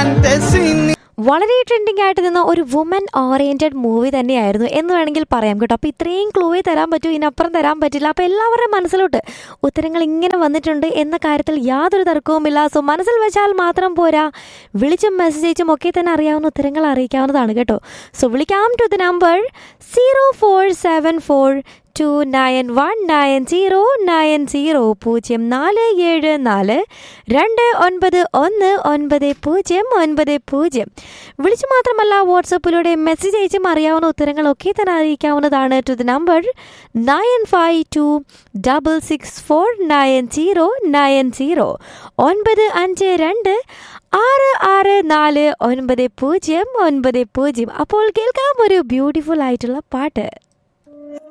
fantasy വളരെ trending ആയിട്ട് നിന്ന ഒരു വുമൻ ഓറിയന്റഡ് മൂവി തന്നെയായിരുന്നു എന്ന് വേണമെങ്കിൽ പറയാം കേട്ടോ അപ്പോൾ ഇത്രയും ക്ലൂവേ തരാൻ പറ്റൂ ഇതിനപ്പുറം തരാൻ പറ്റില്ല അപ്പോൾ എല്ലാവരുടെയും മനസ്സിലോട്ട് ഉത്തരങ്ങൾ ഇങ്ങനെ വന്നിട്ടുണ്ട് എന്ന കാര്യത്തിൽ യാതൊരു തർക്കവുമില്ല സോ മനസ്സിൽ വെച്ചാൽ മാത്രം പോരാ വിളിച്ചും മെസ്സേജ് അയച്ചും ഒക്കെ തന്നെ അറിയാവുന്ന ഉത്തരങ്ങൾ അറിയിക്കാവുന്നതാണ് കേട്ടോ സോ വിളിക്കാം to the number zero four seven four two nine one nine zero nine zero പൂജ്യം നാല് ഏഴ് നാല് രണ്ട് ഒൻപത് ഒന്ന് ഒൻപത് പൂജ്യം ഒൻപത് പൂജ്യം വിളിച്ചു മാത്രമല്ല വാട്സപ്പിലൂടെ മെസ്സേജ് അയച്ചും അറിയാവുന്ന ഉത്തരങ്ങളൊക്കെ തന്നെ അറിയിക്കാവുന്നതാണ് to the number nine five two double six four nine zero nine zero ഒൻപത് അഞ്ച് രണ്ട് ആറ് ആറ് നാല് ഒൻപത് പൂജ്യം ഒൻപത് പൂജ്യം അപ്പോൾ കേൾക്കാം ഒരു ബ്യൂട്ടിഫുൾ ആയിട്ടുള്ള പാട്ട്